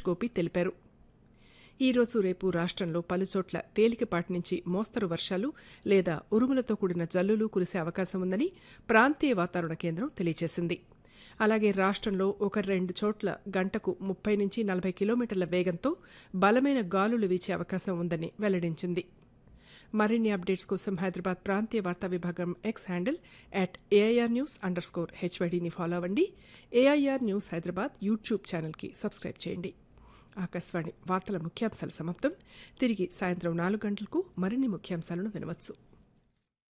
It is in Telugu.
గోపి తెలిపారు ఈ రోజు రేపు రాష్ట్రంలో పలుచోట్ల తేలికపాటి నుంచి మోస్తరు వర్షాలు లేదా ఉరుములతో కూడిన జల్లులు కురిసే అవకాశం ఉందని ప్రాంతీయ వాతావరణ కేంద్రం తెలియజేసింది అలాగే రాష్ట్రంలో ఒక రెండు చోట్ల గంటకు ముప్పై నుంచి నలభై కిలోమీటర్ల వేగంతో బలమైన గాలులు వీచే అవకాశం ఉందని వెల్లడించింది మరిన్ని అప్డేట్స్ కోసం హైదరాబాద్ ప్రాంతీయ వార్తా విభాగం X handle at AIR news underscore స్కోర్ హెచ్వైడీని ఫాలో అవ్వండి ఏఐఆర్ న్యూస్ హైదరాబాద్ యూట్యూబ్ ఛానల్కి సబ్స్క్రైబ్ చేయండి ఆకాశవాణి వార్తల ముఖ్యాంశాలు సమాప్తం తిరిగి సాయంత్రం నాలుగు గంటలకు మరిన్ని ముఖ్యాంశాలను వినవచ్చు